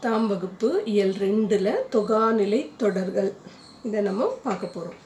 பத்தாம் வகுப்பு இயல் ரெண்டில் தொகாநிலை தொடர்கள் இதை நம்ம பார்க்க போகிறோம்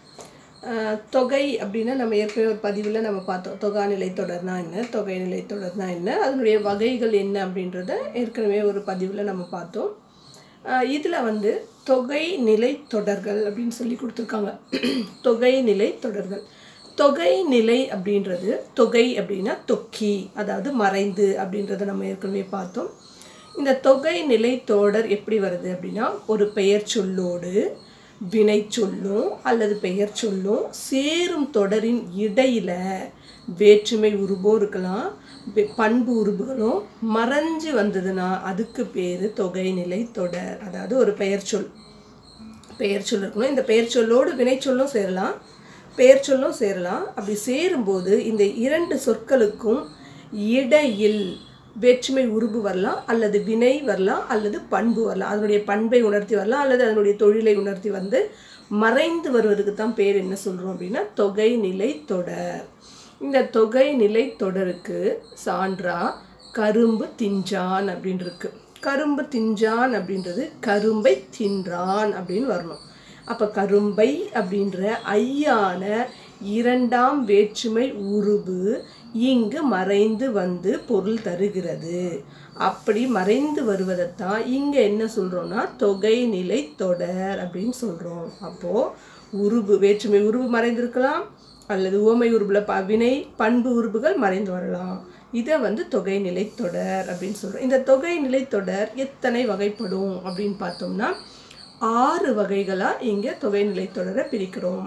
தொகை அப்படின்னா நம்ம ஏற்கனவே ஒரு பதிவில் நம்ம பார்த்தோம் தொகாநிலை தொடர்னா என்ன தொகை நிலை தொடர்னா என்ன அதனுடைய வகைகள் என்ன அப்படின்றத ஏற்கனவே ஒரு பதிவில் நம்ம பார்த்தோம் இதில் வந்து தொகை நிலை தொடர்கள் அப்படின்னு சொல்லி கொடுத்துருக்காங்க தொகை நிலை தொடர்கள் தொகை நிலை அப்படின்றது தொகை அப்படின்னா தொக்கி அதாவது மறைந்து அப்படின்றத நம்ம ஏற்கனவே பார்த்தோம் இந்த தொகை நிலை தொடர் எப்படி வருது அப்படின்னா ஒரு பெயர் சொல்லோடு வினை சொல்லும் அல்லது பெயர் சொல்லும் சேரும் தொடரின் இடையில வேற்றுமை உருவோ இருக்கலாம் வெ- பண்பு உருபுகளும் மறைஞ்சு வந்ததுன்னா அதுக்கு பேர் தொகை நிலை தொடர் அதாவது ஒரு பெயர் சொல் பெயர் சொல் இருக்கணும் இந்த பெயர் சொல்லோடு வினை சொல்லும் சேரலாம் பெயர் சொல்லும் சேரலாம் அப்படி சேரும்போது இந்த இரண்டு சொற்களுக்கும் இடையில் வேற்றுமை உருபு வரலாம் அல்லது வினை வரலாம் அல்லது பண்பு வரலாம் அதனுடைய பண்பை உணர்த்தி வரலாம் அல்லது அதனுடைய தொழிலை உணர்த்தி வந்து மறைந்து வருவதுக்கு தான் பேர் என்ன சொல்கிறோம் அப்படின்னா தொகை நிலை தொடர் இந்த தொகை நிலை தொடருக்கு சான்றா கரும்பு திஞ்சான் அப்படின்னு இருக்கு கரும்பு திஞ்சான் அப்படின்றது கரும்பை தின்றான் அப்படின்னு வரணும் அப்போ கரும்பை அப்படின்ற ஐயான இரண்டாம் வேற்றுமை உருபு இங்கு மறைந்து வந்து பொருள் தருகிறது அப்படி மறைந்து வருவதைத்தான் இங்கே என்ன சொல்கிறோம்னா தொகை நிலை தொடர் அப்படின்னு சொல்கிறோம் அப்போது உருபு வேற்றுமை உருபு மறைந்திருக்கலாம் அல்லது உவமை உருபுல ப வினை பண்பு உருபுகள் மறைந்து வரலாம் இதை வந்து தொகை நிலை தொடர் அப்படின்னு சொல்கிறோம் இந்த தொகை நிலை தொடர் எத்தனை வகைப்படும் அப்படின்னு பார்த்தோம்னா ஆறு வகைகளாக இங்கே தொகை நிலை தொடரை பிரிக்கிறோம்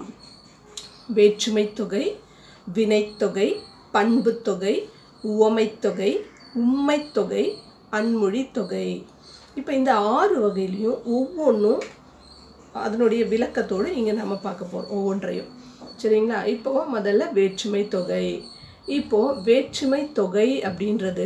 வேற்றுமை தொகை வினைத்தொகை பண்புத்தொகை உவமைத்தொகை உம்மைத்தொகை அன்மொழி தொகை இப்போ இந்த ஆறு வகையிலையும் ஒவ்வொன்றும் அதனுடைய விளக்கத்தோடு இங்கே நம்ம பார்க்க போகிறோம் ஒவ்வொன்றையும் சரிங்களா இப்போ முதல்ல வேற்றுமை தொகை இப்போ வேற்றுமை தொகை அப்படின்றது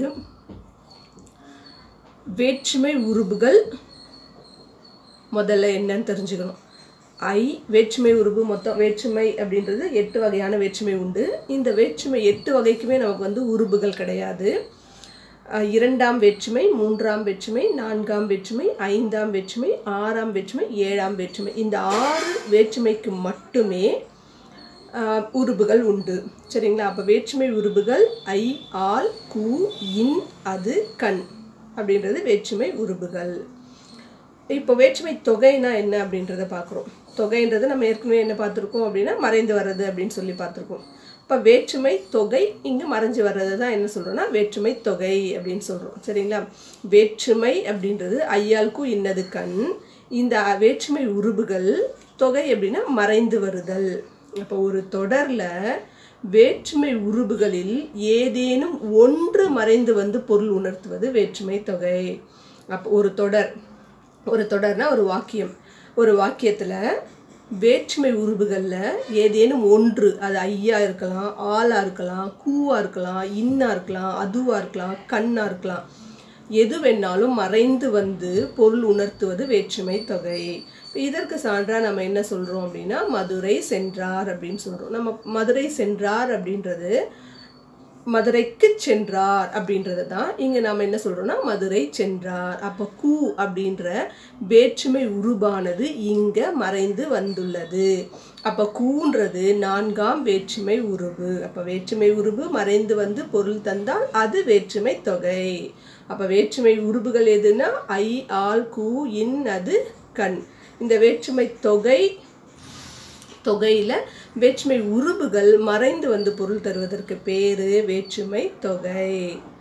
வேற்றுமை உருபுகள் முதல்ல என்னன்னு தெரிஞ்சுக்கணும் ஐ வேற்றுமை உருபு மொத்தம் வேற்றுமை அப்படின்றது எட்டு வகையான வேற்றுமை உண்டு இந்த வேற்றுமை எட்டு வகைக்குமே நமக்கு வந்து உருபுகள் கிடையாது அஹ் இரண்டாம் வேற்றுமை மூன்றாம் வேற்றுமை நான்காம் வேற்றுமை ஐந்தாம் வேற்றுமை ஆறாம் வேற்றுமை ஏழாம் வேற்றுமை இந்த ஆறு வேற்றுமைக்கு மட்டுமே ஆஹ், உருபுகள் உண்டு சரிங்களா அப்போ வேற்றுமை உருபுகள் ஐ ஆல் கு இன் அது கண் அப்படின்றது வேற்றுமை உருபுகள் இப்போ வேற்றுமை தொகைனா என்ன அப்படின்றத பார்க்குறோம் தொகைன்றது நம்ம ஏற்கனவே என்ன பார்த்துருக்கோம் அப்படின்னா மறைந்து வர்றது அப்படின்னு சொல்லி பார்த்துருக்கோம் இப்போ வேற்றுமை தொகை இங்கே மறைஞ்சு வர்றது தான் என்ன சொல்கிறோம்னா வேற்றுமை தொகை அப்படின்னு சொல்கிறோம் சரிங்களா வேற்றுமை அப்படின்றது ஐயாளுக்கு இன்னது கண் இந்த வேற்றுமை உருபுகள் தொகை அப்படின்னா மறைந்து வருதல் அப்போ ஒரு தொடரில் வேற்றுமை உருபுகளில் ஏதேனும் ஒன்று மறைந்து வந்து பொருள் உணர்த்துவது வேற்றுமை தொகை அப்போ ஒரு தொடர் ஒரு தொடர்னா ஒரு வாக்கியம் ஒரு வாக்கியத்தில் வேற்றுமை உருபுகளில் ஏதேனும் ஒன்று அது ஐயா இருக்கலாம் ஆளா இருக்கலாம் கூவா இருக்கலாம் இன்னா இருக்கலாம் அதுவா இருக்கலாம் கண்ணா இருக்கலாம் எது வேணாலும் மறைந்து வந்து பொருள் உணர்த்துவது வேற்றுமை தொகை இதற்கு சான்றா நம்ம என்ன சொல்கிறோம் அப்படின்னா மதுரை சென்றார் அப்படின்னு சொல்கிறோம் நம்ம மதுரை சென்றார் அப்படின்றது மதுரைக்கு சென்றார் அப்படின்றது தான் இங்கே நாம் என்ன சொல்கிறோம்னா மதுரை சென்றார் அப்போ கூ அப்படின்ற வேற்றுமை உருபானது இங்கே மறைந்து வந்துள்ளது அப்போ கூன்றது நான்காம் வேற்றுமை உருபு அப்போ வேற்றுமை உருபு மறைந்து வந்து பொருள் தந்தால் அது வேற்றுமை தொகை அப்போ வேற்றுமை உருபுகள் எதுனா ஐ ஆல் கூ இன் அது கண் இந்த வேற்றுமை தொகை தொகையில் வேற்றுமை உருபுகள் மறைந்து வந்து பொருள் தருவதற்கு பேரு வேற்றுமை தொகை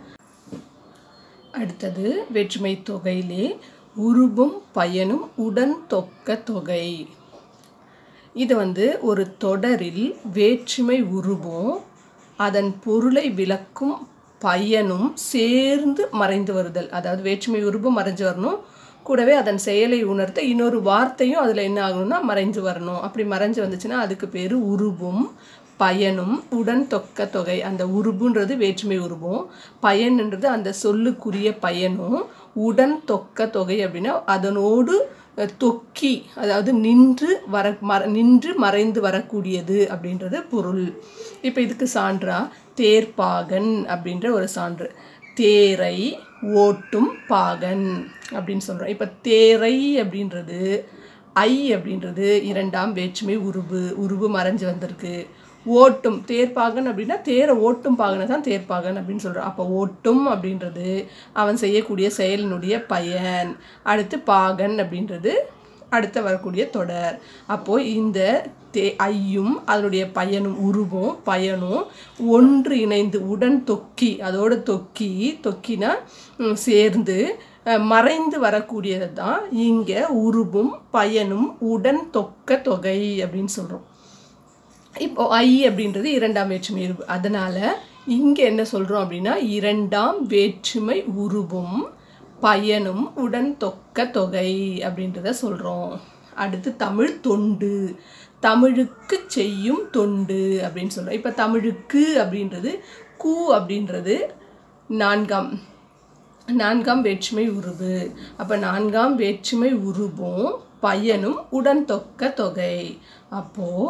அடுத்தது வேற்றுமை தொகையிலே உருபும் பயனும் உடன் தொக்க தொகை இது வந்து ஒரு தொடரில் வேற்றுமை உருவும் அதன் பொருளை விளக்கும் பயனும் சேர்ந்து மறைந்து வருதல் அதாவது வேற்றுமை உருவும் மறைஞ்சு வரணும் கூடவே அதன் செயலை உணர்த்த இன்னொரு வார்த்தையும் அதில் என்ன ஆகணும்னா மறைஞ்சு வரணும் அப்படி மறைஞ்சு வந்துச்சுன்னா அதுக்கு பேர் உருவும் பயனும் உடன் தொக்க தொகை அந்த உருபுன்றது வேற்றுமை உருவும் பயன்ன்றது அந்த சொல்லுக்குரிய பயனும் உடன் தொக்க தொகை அப்படின்னா அதனோடு அஹ், தொக்கி அதாவது நின்று வர மற நின்று மறைந்து வரக்கூடியது அப்படின்றது பொருள் இப்போ இதுக்கு சான்றா தேர்ப்பாகன் அப்படின்ற ஒரு சான்று தேரை ஓட்டும் பாகன் அப்படின்னு சொல்கிறோம் இப்போ தேரை அப்படின்றது ஐ அப்படின்றது இரண்டாம் வேற்றுமை உருவு உருவு மறைஞ்சு வந்திருக்கு ஓட்டும் தேர்ப்பாகன் அப்படின்னா தேரை ஓட்டும் பாகனை தான் தேர்ப்பாகன் அப்படின்னு சொல்கிறோம் அப்போ ஓட்டும் அப்படின்றது அவன் செய்யக்கூடிய செயலினுடைய பயன் அடுத்து பாகன் அப்படின்றது அடுத்து வரக்கூடிய தொடர் அப்போது இந்த தே ஐயும் அதனுடைய பயனும் உருவும் பயனும் ஒன்று இணைந்து உடன் தொக்கி அதோட தொக்கி தொக்கினா ம், சேர்ந்து அஹ், மறைந்து வரக்கூடியது தான் இங்கே உருவும் பயனும் உடன் தொக்க தொகை அப்படின்னு சொல்கிறோம் இப்போ ஐ அப்படின்றது இரண்டாம் வேற்றுமை உருவு அதனால் இங்கே என்ன சொல்கிறோம் அப்படின்னா இரண்டாம் வேற்றுமை உருவும் பயனும் உடன் தொக்க தொகை அப்படின்றத சொல்கிறோம் அடுத்து தமிழ் தொண்டு தமிழுக்கு செய்யும் தொண்டு அப்படின்னு சொல்கிறோம் இப்போ தமிழுக்கு அப்படின்றது கூ அப்படின்றது நான்காம் நான்காம் வேற்றுமை உருவு அப்போ நான்காம் வேற்றுமை உருவும் பயனும் உடன் தொக்க தொகை அப்போது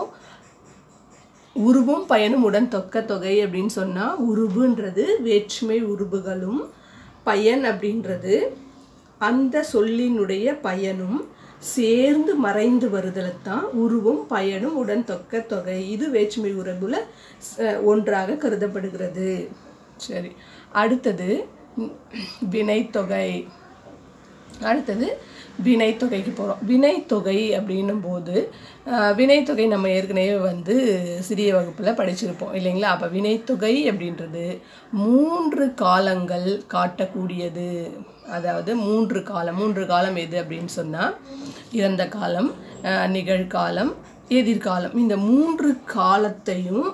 உருவும் பயனும் உடன் தொக்க தொகை அப்படின்னு சொன்னால் உருவுன்றது வேற்றுமை உருவுகளும் பயன் அப்படின்றது அந்த சொல்லினுடைய பயனும் சேர்ந்து மறைந்து வருதலை தான் உருவும் பயனும் உடன் தொக்க தொகை இது வேற்றுமை உறவுல அஹ், ஒன்றாக கருதப்படுகிறது சரி அடுத்தது ம், வினைத்தொகை அடுத்தது வினைத்தொகைக்கு போகிறோம் வினைத்தொகை அப்படின்னும் போது ஆஹ், வினைத்தொகை நம்ம ஏற்கனவே வந்து சிறிய வகுப்பில் படிச்சிருப்போம் இல்லைங்களா அப்போ வினைத்தொகை அப்படின்றது மூன்று காலங்கள் காட்டக்கூடியது அதாவது மூன்று காலம் மூன்று காலம் எது அப்படின்னு சொன்னால் இறந்த காலம் ஆஹ், நிகழ்காலம் எதிர்காலம் இந்த மூன்று காலத்தையும்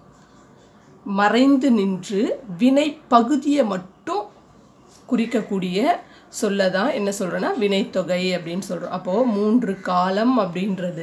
மறைந்து நின்று வினை பகுதியை மட்டும் குறிக்கக்கூடிய சொல்ல தான் என்ன சொல்கிறோன்னா வினைத்தொகை அப்படின்னு சொல்கிறோம் அப்போது மூன்று காலம் அப்படின்றது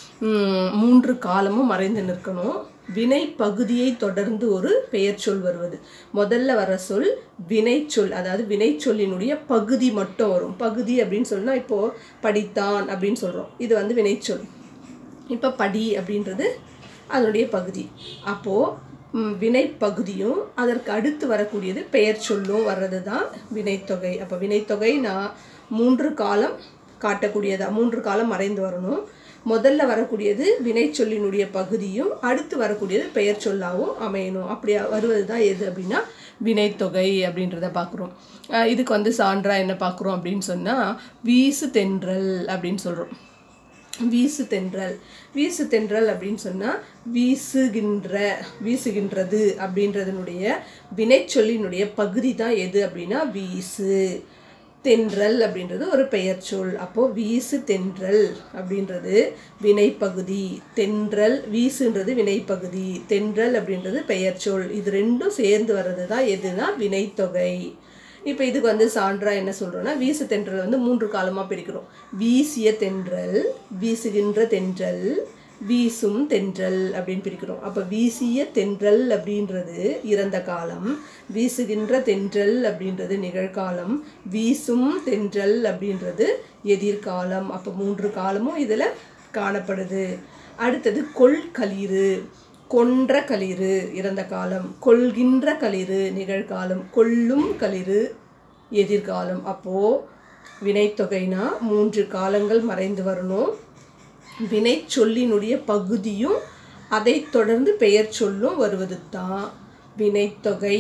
ம், மூன்று காலமும் மறைந்து நிற்கணும் வினை பகுதியை தொடர்ந்து ஒரு பெயர் சொல் வருவது முதல்ல வர சொல் வினைச்சொல் அதாவது வினைச்சொல்லினுடைய பகுதி மட்டும் வரும் பகுதி அப்படின்னு சொன்னால் இப்போது படித்தான் அப்படின்னு சொல்கிறோம் இது வந்து வினைச்சொல் இப்போ படி அப்படின்றது அதனுடைய பகுதி அப்போது வினை பகுதியும் அதற்கு அடுத்து வரக்கூடியது பெயர் சொல்லும் வர்றது தான் வினைத்தொகை அப்போ வினைத்தொகை நான் மூன்று காலம் காட்டக்கூடியதா மூன்று காலம் மறைந்து வரணும் முதல்ல வரக்கூடியது வினைச்சொல்லினுடைய பகுதியும் அடுத்து வரக்கூடியது பெயர் சொல்லாவும் அமையணும் அப்படி வருவது தான் எது அப்படின்னா வினைத்தொகை அப்படின்றத பார்க்குறோம் இதுக்கு வந்து சான்றா என்ன பார்க்குறோம் அப்படின்னு சொன்னால் வீசு தென்றல் அப்படின்னு சொல்கிறோம் வீசு தென்றல் வீசு தென்றல் அப்படின்னு சொன்னால் வீசுகின்ற வீசுகின்றது அப்படின்றதனுடைய வினைச்சொல்லினுடைய பகுதி தான் எது அப்படின்னா வீசு தென்றல் அப்படின்றது ஒரு பெயர் சொல் அப்போது வீசு தென்றல் அப்படின்றது வினைப்பகுதி தென்றல் வீசுன்றது வினைப்பகுதி தென்றல் அப்படின்றது பெயர் சொல் இது ரெண்டும் சேர்ந்து வர்றது தான் எதுனா வினைத்தொகை இப்போ இதுக்கு வந்து சான்றா என்ன சொல்கிறோன்னா வீசு தென்றல் வந்து மூன்று காலமாக பிரிக்கிறோம் வீசிய தென்றல் வீசுகின்ற தென்றல் வீசும் தென்றல் அப்படின்னு பிரிக்கிறோம் அப்போ வீசிய தென்றல் அப்படின்றது இறந்த காலம் வீசுகின்ற தென்றல் அப்படின்றது நிகழ்காலம் வீசும் தென்றல் அப்படின்றது எதிர்காலம் அப்போ மூன்று காலமும் இதில் காணப்படுது அடுத்தது கொள்களிறு கொன்ற களிறு இறந்த காலம் கொள்கின்ற களிறு நிகழ்காலம் கொல்லும் களிறு எதிர்காலம் அப்போது வினைத்தொகைனா மூன்று காலங்கள் மறைந்து வரணும் வினை சொல்லினுடைய பகுதியும் அதைத் தொடர்ந்து பெயர் சொல்லும் வருவது தான் வினைத்தொகை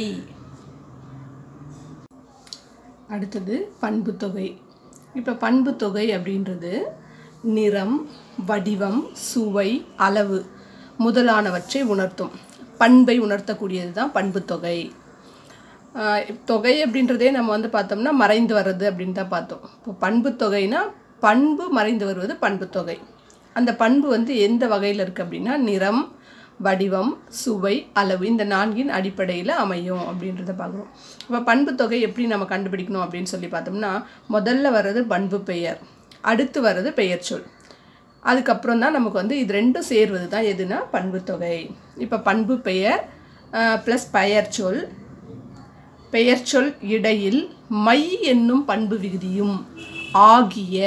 அடுத்தது பண்புத்தொகை இப்போ பண்புத்தொகை அப்படின்றது நிறம் வடிவம் சுவை அளவு முதலானவற்றை உணர்த்தும் பண்பை உணர்த்தக்கூடியது தான் பண்புத்தொகை ஆஹ் தொகை அப்படின்றதே நம்ம வந்து பார்த்தோம்னா மறைந்து வர்றது அப்படின்னு தான் பார்த்தோம் இப்போ பண்பு தொகைனா பண்பு மறைந்து வருவது பண்பு தொகை அந்த பண்பு வந்து எந்த வகையில் இருக்குது அப்படின்னா நிறம் வடிவம் சுவை அளவு இந்த நான்கின் அடிப்படையில் அமையும் அப்படின்றத பார்க்குறோம் இப்போ பண்பு தொகை எப்படி நம்ம கண்டுபிடிக்கணும் அப்படின்னு சொல்லி பார்த்தோம்னா முதல்ல வர்றது பண்பு பெயர் அடுத்து வர்றது பெயர் சொல் அதுக்கப்புறம் தான் நமக்கு வந்து இது ரெண்டும் சேர்வது தான் எதுனா பண்பு தொகை இப்போ பண்பு பெயர் ப்ளஸ் பெயர் சொல் பெயர்ச்சொல் இடையில் மை என்னும் பண்பு விகுதியும் ஆகிய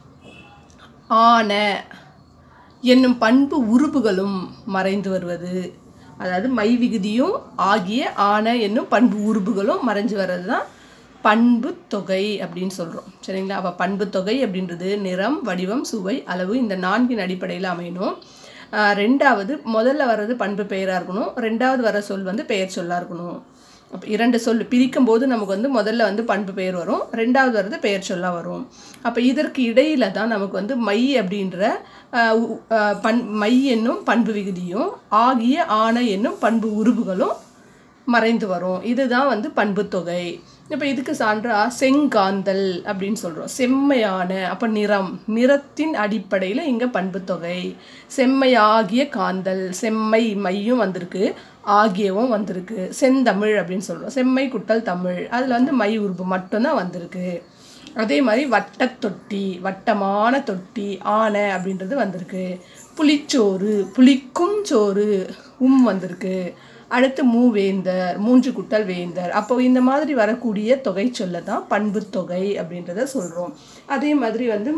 ஆன என்னும் பண்பு உருபுகளும் மறைந்து வருவது அதாவது மை விகுதியும் ஆகிய ஆன என்னும் பண்பு உருபுகளும் மறைஞ்சு வர்றது தான் பண்பு தொகை அப்படின்னு சொல்கிறோம் சரிங்களா அப்போ பண்பு தொகை அப்படின்றது நிறம் வடிவம் சுவை அளவு இந்த நான்கின் அடிப்படையில் அமையணும் ஆஹ் ரெண்டாவது முதல்ல வர்றது பண்பு பெயராக இருக்கணும் ரெண்டாவது வர சொல் வந்து பெயர் சொல்லாக இருக்கணும் அப்போ இரண்டு சொல் பிரிக்கும் போது நமக்கு வந்து முதல்ல வந்து பண்பு பெயர் வரும் ரெண்டாவது வர்றது பெயர் சொல்லாக வரும் அப்போ இதற்கு இடையில தான் நமக்கு வந்து மை அப்படின்ற ஆஹ் உ- ஆஹ் பண் மை என்னும் பண்பு விகுதியும் ஆகிய ஆன என்னும் பண்பு உருபுகளும் மறைந்து வரும் இதுதான் வந்து பண்புத்தொகை இப்போ இதுக்கு சான்றா செங்காந்தல் அப்படின்னு சொல்கிறோம் செம்மையான அப்போ நிறம் நிறத்தின் அடிப்படையில் இங்கே பண்புத்தொகை செம்மையாகிய காந்தல் செம்மை மையும் வந்திருக்கு ஆகியவும் வந்திருக்கு செந்தமிழ் அப்படின்னு சொல்கிறோம் செம்மை குட்டல் தமிழ் அதில் வந்து மை உருபு மட்டும்தான் வந்திருக்கு அதே மாதிரி வட்டத் தொட்டி வட்டமான தொட்டி ஆனை அப்படின்றது வந்திருக்கு புளிச்சோறு புளிக்கும் சோறு உம் வந்திருக்கு அடுத்து மூவேந்தர் மூன்று குட்டல் வேந்தர் அப்போ இந்த மாதிரி வரக்கூடிய தொகை சொல்ல தான் பண்புத் தொகை அப்படின்றத சொல்கிறோம் அதே மாதிரி வந்து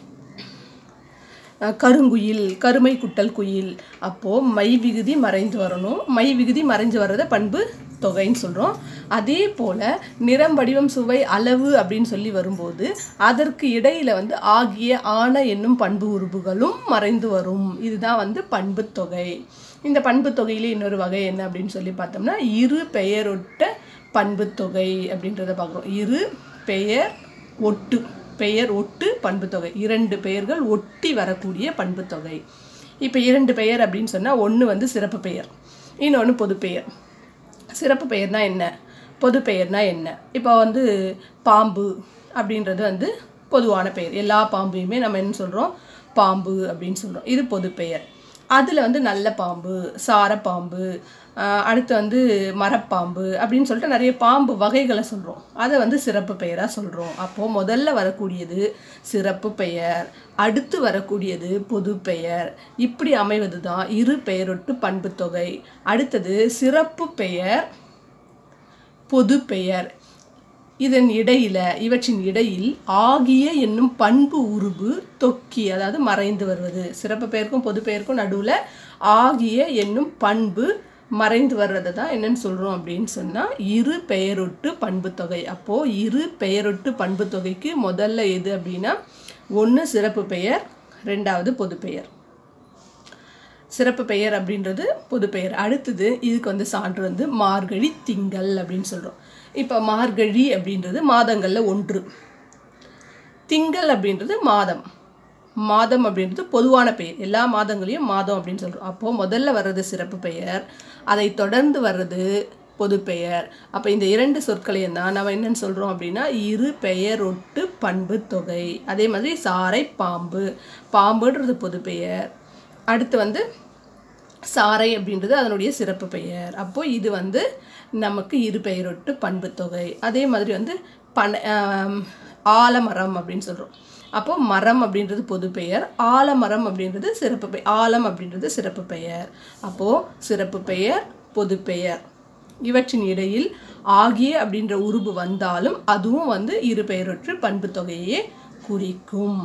அஹ், கருங்குயில் கருமை குட்டல் குயில் அப்போது மை விகுதி மறைந்து வரணும் மை விகுதி மறைஞ்சு வர்றத பண்பு தொகைன்னு சொல்கிறோம் அதே போல் நிறம் வடிவம் சுவை அளவு அப்படின்னு சொல்லி வரும்போது அதற்கு இடையில வந்து ஆகிய ஆன என்னும் பண்பு உருபுகளும் மறைந்து வரும் இதுதான் வந்து பண்பு தொகை இந்த பண்பு தொகையிலே இன்னொரு வகை என்ன அப்படின்னு சொல்லி பார்த்தோம்னா இரு பெயரொட்ட பண்பு தொகை அப்படின்றத பார்க்குறோம் இரு பெயர் ஒட்டு பெயர் ஒட்டு பண்புத்தொகை இரண்டு பெயர்கள் ஒட்டி வரக்கூடிய பண்புத்தொகை இப்போ இரண்டு பெயர் அப்படின்னு சொன்னால் ஒன்று வந்து சிறப்பு பெயர் இன்னொன்று பொது பெயர் சிறப்பு பெயர்னா என்ன பொது பெயர்னா என்ன இப்போ வந்து பாம்பு அப்படின்றது வந்து பொதுவான பெயர் எல்லா பாம்பையுமே நம்ம என்ன சொல்கிறோம் பாம்பு அப்படின்னு சொல்கிறோம் இது பொது பெயர் அதில் வந்து நல்ல பாம்பு சாரப்பாம்பு ஆஹ் அடுத்து வந்து மரப்பாம்பு அப்படின்னு சொல்லிட்டு நிறைய பாம்பு வகைகளை சொல்கிறோம் அதை வந்து சிறப்பு பெயராக சொல்கிறோம் அப்போது முதல்ல வரக்கூடியது சிறப்பு பெயர் அடுத்து வரக்கூடியது பொது பெயர் இப்படி அமைவது தான் இரு பெயரொட்டு பண்புத்தொகை அடுத்தது சிறப்பு பெயர் பொது பெயர் இதன் இடையில இவற்றின் இடையில் ஆகிய என்னும் பண்பு உருபு தொக்கி அதாவது மறைந்து வருவது சிறப்பு பெயருக்கும் பொது பெயருக்கும் நடுவில் ஆகிய என்னும் பண்பு மறைந்து வர்றதை தான் என்னன்னு சொல்கிறோம் அப்படின்னு சொன்னால் இரு பெயரொட்டு பண்பு தொகை அப்போது இரு பெயரொட்டு பண்பு தொகைக்கு முதல்ல எது அப்படின்னா ஒன்று சிறப்பு பெயர் ரெண்டாவது பொது பெயர் சிறப்பு பெயர் அப்படின்றது பொது பெயர் அடுத்தது இதுக்கு வந்து சான்று வந்து மார்கழி திங்கள் அப்படின்னு சொல்கிறோம் இப்போ மார்கழி அப்படின்றது மாதங்களில் ஒன்று திங்கள் அப்படின்றது மாதம் மாதம் அப்படின்றது பொதுவான பெயர் எல்லா மாதங்களையும் மாதம் அப்படின்னு சொல்கிறோம் அப்போது முதல்ல வர்றது சிறப்பு பெயர் அதை தொடர்ந்து வர்றது பொது பெயர் அப்போ இந்த இரண்டு சொற்களையும் தான் நம்ம என்னன்னு சொல்கிறோம் அப்படின்னா இரு பெயர் ஒட்டு பண்பு தொகை அதே மாதிரி சாரை பாம்பு பாம்புன்றது பொது பெயர் அடுத்து வந்து சாறை அப்படின்றது அதனுடைய சிறப்பு பெயர் அப்போ இது வந்து நமக்கு இரு பெயரொட்டு பண்பு தொகை அதே மாதிரி வந்து பன ஆம், ஆலமரம் அப்படின்னு சொல்கிறோம் அப்போ மரம் அப்படின்றது பொது பெயர் ஆலமரம் அப்படின்றது சிறப்பு பெயர் ஆலம் அப்படின்றது சிறப்பு பெயர் அப்போது சிறப்பு பெயர் பொது பெயர் இவற்றின் இடையில் ஆகிய அப்படின்ற உருபு வந்தாலும் அதுவும் வந்து இரு பெயரொற்று பண்பு தொகையே குறிக்கும்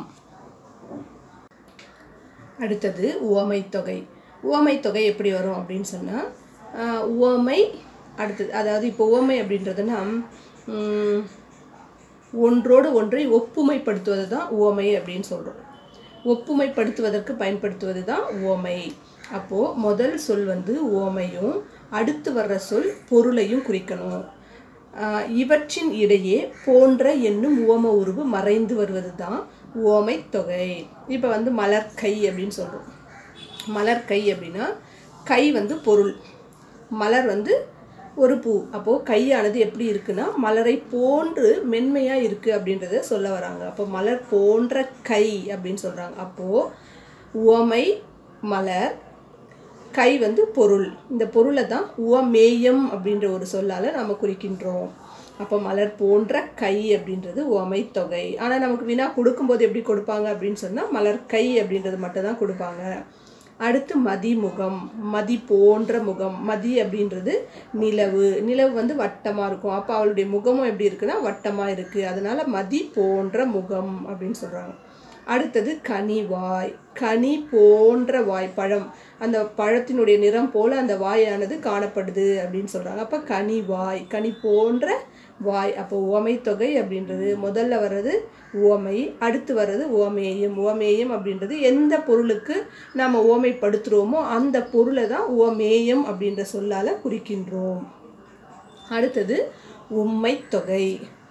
அடுத்தது உவமை தொகை உவமை தொகை எப்படி வரும் அப்படின்னு சொன்னால் உவமை அடுத்தது அதாவது இப்போ உவமை அப்படின்றதுன்னா ம், ஒன்றோடு ஒன்றை ஒப்புமைப்படுத்துவது தான் உவமை அப்படின்னு சொல்கிறோம் ஒப்புமைப்படுத்துவதற்கு பயன்படுத்துவது தான் உவமை அப்போது முதல் சொல் வந்து உவமையும் அடுத்து வர்ற சொல் பொருளையும் குறிக்கணும் ஆஹ் இவற்றின் இடையே போன்ற என்னும் உவம உருவு மறைந்து வருவது தான் உவமை தொகை இப்போ வந்து மலர்கை அப்படின்னு சொல்கிறோம் மலர்கை அப்படின்னா கை வந்து பொருள் மலர் வந்து ஒரு பூ அப்போது கையானது எப்படி இருக்குன்னா மலரை போன்று மென்மையாக இருக்குது அப்படின்றத சொல்ல வராங்க அப்போ மலர் போன்ற கை அப்படின்னு சொல்கிறாங்க அப்போது உவமை மலர் கை வந்து பொருள் இந்த பொருளை தான் உவமேயம் அப்படின்ற ஒரு சொல்லால் நம்ம குறிக்கின்றோம் அப்போ மலர் போன்ற கை அப்படின்றது உவமை தொகை ஆனால் நமக்கு வினா கொடுக்கும்போது எப்படி கொடுப்பாங்க அப்படின்னு சொன்னால் மலர் கை அப்படின்றது மட்டும் தான் கொடுப்பாங்க அடுத்து மதிமுகம் மதி போன்ற முகம் மதி அப்படின்றது நிலவு நிலவு வந்து வட்டமாக இருக்கும் அப்போ அவளுடைய முகமும் எப்படி இருக்குன்னா வட்டமாக இருக்குது அதனால மதி போன்ற முகம் அப்படின்னு சொல்கிறாங்க அடுத்தது கனிவாய் கனி போன்ற வாய் பழம் அந்த பழத்தினுடைய நிறம் போல அந்த வாயானது காணப்படுது அப்படின்னு சொல்கிறாங்க அப்போ கனிவாய் கனி போன்ற வாய் அப்போ உவமை தொகை அப்படின்றது முதல்ல வர்றது உவமை அடுத்து வர்றது உவமேயம் உவமேயம் அப்படின்றது எந்த பொருளுக்கு நாம் உவமைப்படுத்துகிறோமோ அந்த பொருளை தான் உவமேயம் அப்படின்ற சொல்லால் குறிக்கின்றோம் அடுத்தது உம்மை தொகை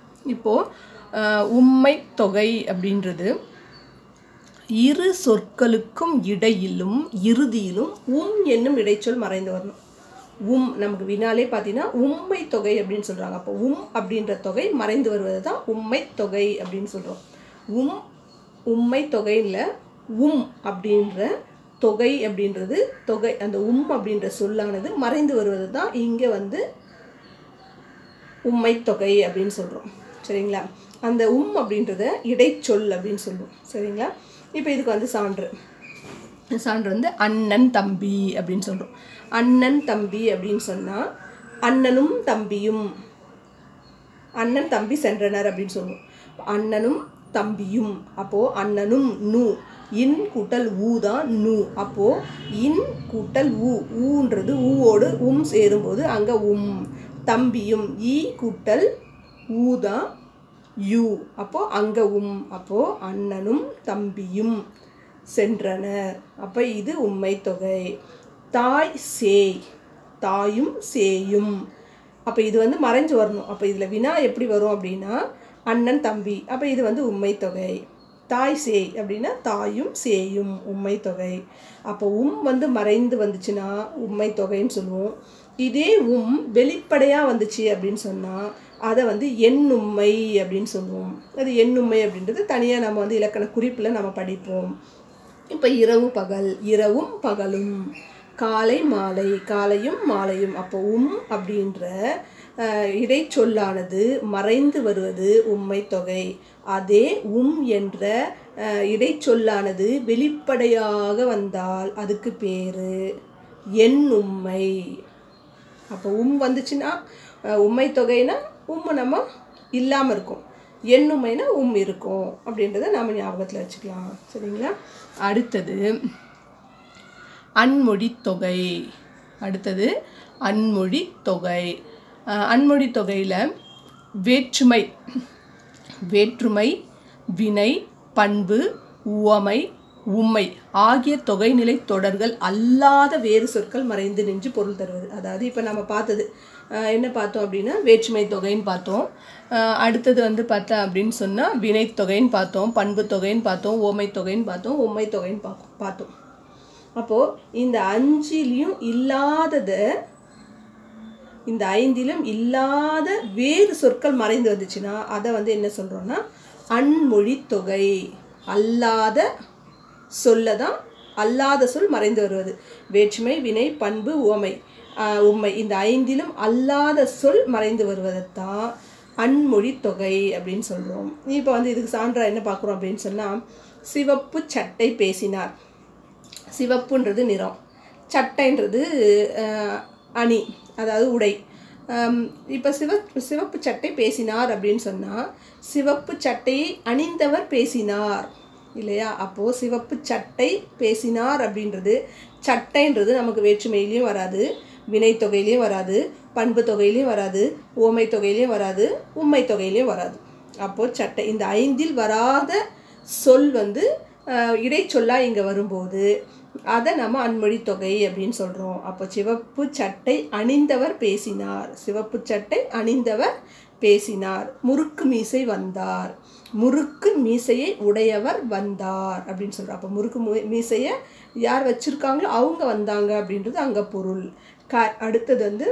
இப்போது உம்மை தொகை அப்படின்றது இரு சொற்களுக்கும் இடையிலும் இறுதியிலும் உம் என்னும் இடைச்சொல் மறைந்து வரணும் உம் நமக்கு வினாலே பார்த்தீங்கன்னா உம்மை தொகை அப்படின்னு சொல்கிறாங்க அப்போ உம் அப்படின்ற தொகை மறைந்து வருவது தான் உம்மை தொகை அப்படின்னு சொல்கிறோம் உம் உம்மை தொகையில் உம் அப்படின்ற தொகை அப்படின்றது தொகை அந்த உம் அப்படின்ற சொல்லானது மறைந்து வருவது தான் இங்கே வந்து உம்மை தொகை அப்படின்னு சொல்கிறோம் சரிங்களா அந்த உம் அப்படின்றத இடைச்சொல் அப்படின்னு சொல்லுவோம் சரிங்களா இப்போ இதுக்கு வந்து சான்று சான்று வந்து அண்ணன் தம்பி அப்படின்னு சொல்கிறோம் அண்ணன் தம்பி அப்படின்னு சொன்னால் அண்ணனும் தம்பியும் அண்ணன் தம்பி சென்றனர் அப்படின்னு சொல்லுவோம் அண்ணனும் தம்பியும் அப்போது அண்ணனும் நு இன் கூட்டல் ஊ தான் நு அப்போது இன் கூட்டல் ஊ ஊன்றது ஊவோடு உம் சேரும்போது அங்கே உம் தம்பியும் ஈ கூட்டல் ஊ தான் யூ அப்போது அங்கே உம் அப்போது அண்ணனும் தம்பியும் சென்றனர் அப்போ இது உண்மை தொகை தாய் சேய் தாயும் சேயும் அப்போ இது வந்து மறைஞ்சு வரணும் அப்போ இதில் வினா எப்படி வரும் அப்படின்னா அண்ணன் தம்பி அப்போ இது வந்து உண்மை தொகை தாய் சேய் அப்படின்னா தாயும் சேயும் உண்மை தொகை அப்போ உம் வந்து மறைந்து வந்துச்சுன்னா உண்மை தொகைன்னு சொல்லுவோம் இதே உம் வெளிப்படையாக வந்துச்சு அப்படின்னு சொன்னால் அதை வந்து எண்ணும்மை அப்படின்னு சொல்லுவோம் அது எண்ணும்மை அப்படின்றது தனியாக நம்ம வந்து இலக்கண குறிப்பில் நம்ம படிப்போம் இப்போ இரவு பகல் இரவும் பகலும் காலை மாலை காலையும் மாலையும் அப்போ உம் அப்படின்ற அஹ், இடைச்சொல்லானது மறைந்து வருவது உம்மை தொகை அதே உம் என்ற அஹ், இடைச்சொல்லானது வெளிப்படையாக வந்தால் அதுக்கு பேரு எண் உம்மை அப்போ உம் வந்துச்சுன்னா அஹ், உம்மை தொகைனா உம்மு நம்ம இல்லாமல் இருக்கும் எண்ணுமைனா உம் இருக்கும் அப்படின்றத நாம் ஞாபகத்தில் வச்சுக்கலாம் சரிங்களா அடுத்தது அன்மொழி தொகை அடுத்தது அன்மொழி தொகை அஹ், அன்மொழி தொகையில் வேற்றுமை வேற்றுமை வினை பண்பு உவமை உம்மை ஆகிய தொகைநிலை தொடர்கள் அல்லாத வேறு சொற்கள் மறைந்து நின்று பொருள் தருவது அதாவது இப்போ நம்ம பார்த்தது அஹ், என்ன பார்த்தோம் அப்படின்னா வேற்றுமை தொகைன்னு பார்த்தோம் அஹ், அடுத்தது வந்து பார்த்தா அப்படின்னு சொன்னால் வினை தொகைன்னு பார்த்தோம் பண்பு தொகைன்னு பார்த்தோம் ஓமை தொகைன்னு பார்த்தோம் உம்மை தொகைன்னு பார்ப்போம் பார்த்தோம் அப்போது இந்த அஞ்சிலையும் இல்லாததை இந்த ஐந்திலும் இல்லாத வேறு சொற்கள் மறைந்து வந்துச்சுன்னா அதை வந்து என்ன சொல்கிறோன்னா அன்மொழி தொகை அல்லாத சொல்ல தான் அல்லாத சொல் மறைந்து வருவது வேற்றுமை வினை பண்பு உவமை ஆஹ் உம்மை இந்த ஐந்திலும் அல்லாத சொல் மறைந்து வருவதைத்தான் அன்மொழி தொகை அப்படின்னு சொல்கிறோம் இப்போ வந்து இதுக்கு சான்றா என்ன பார்க்குறோம் அப்படின்னு சொன்னால் சிவப்பு சட்டை பேசினார் சிவப்புன்றது நிறம் சட்டைன்றது அஹ், அணி அதாவது உடை இப்போ சிவ சிவப்பு சட்டை பேசினார் அப்படின்னு சொன்னால் சிவப்பு சட்டையை அணிந்தவர் பேசினார் இல்லையா அப்போது சிவப்பு சட்டை பேசினார் அப்படின்றது சட்டைன்றது நமக்கு வேற்றுமையிலையும் வராது வினை தொகையிலையும் வராது பண்பு தொகையிலையும் வராது ஓமை தொகையிலையும் வராது உம்மை தொகையிலையும் வராது அப்போது சட்டை இந்த ஐந்தில் வராத சொல் வந்து அஹ், இடைச்சொல்லா இங்கே வரும்போது அதை நம்ம அன்மொழி தொகை அப்படின்னு சொல்கிறோம் அப்போ சிவப்பு சட்டை அணிந்தவர் பேசினார் சிவப்பு சட்டை அணிந்தவர் பேசினார் முறுக்கு மீசை வந்தார் முறுக்கு மீசையை உடையவர் வந்தார் அப்படின்னு சொல்கிறோம் அப்போ முறுக்கு மு- மீசையை யார் வச்சுருக்காங்களோ அவங்க வந்தாங்க அப்படின்றது அங்கே பொருள் க அடுத்தது வந்து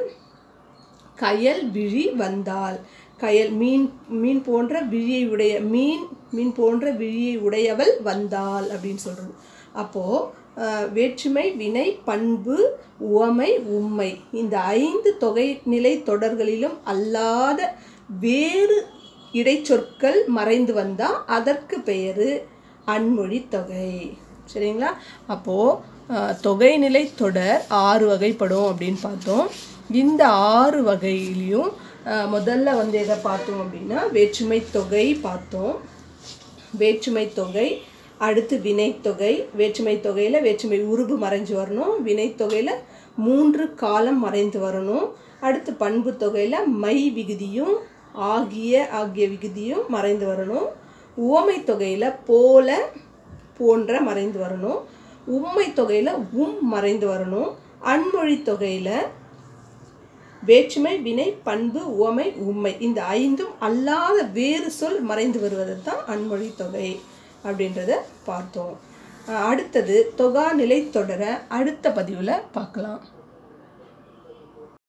கயல் விழி வந்தால் கயல் மீன் மீன் போன்ற விழியை உடைய மீன் மீன் போன்ற விழியை உடையவள் வந்தாள் அப்படின்னு சொல்கிறது அப்போது வேற்றுமை வினை பண்பு உவமை உம்மை இந்த ஐந்து தொகை நிலை தொடர்களிலும் அல்லாத வேறு இடைச்சொற்கள் மறைந்து வந்தால் அதற்கு பெயர் அன்மொழி தொகை சரிங்களா அப்போது தொகைநிலை தொடர் ஆறு வகைப்படும் அப்படின்னு பார்த்தோம் இந்த ஆறு வகையிலையும் அஹ், முதல்ல வந்து எதை பார்த்தோம் அப்படின்னா வேற்றுமை தொகை பார்த்தோம் வேற்றுமை தொகை அடுத்து வினைத்தொகை வேற்றுமை தொகையில் வேற்றுமை உருபு மறைஞ்சு வரணும் வினைத்தொகையில் மூன்று காலம் மறைந்து வரணும் அடுத்து பண்பு தொகையில் மை விகுதியும் ஆகிய ஆகிய விகுதியும் மறைந்து வரணும் உவமை தொகையில் போல போன்ற மறைந்து வரணும் உம்மை தொகையில் உம் மறைந்து வரணும் அன்மொழி தொகையில் வேற்றுமை வினை பண்பு உவமை உம்மை இந்த ஐந்தும் அல்லாத வேறு சொல் மறைந்து வருவது தான் அன்மொழி தொகை அப்படின்றத பார்த்தோம் அஹ் அடுத்தது தொகா நிலை தொடர அடுத்த பதிவில் பார்க்கலாம்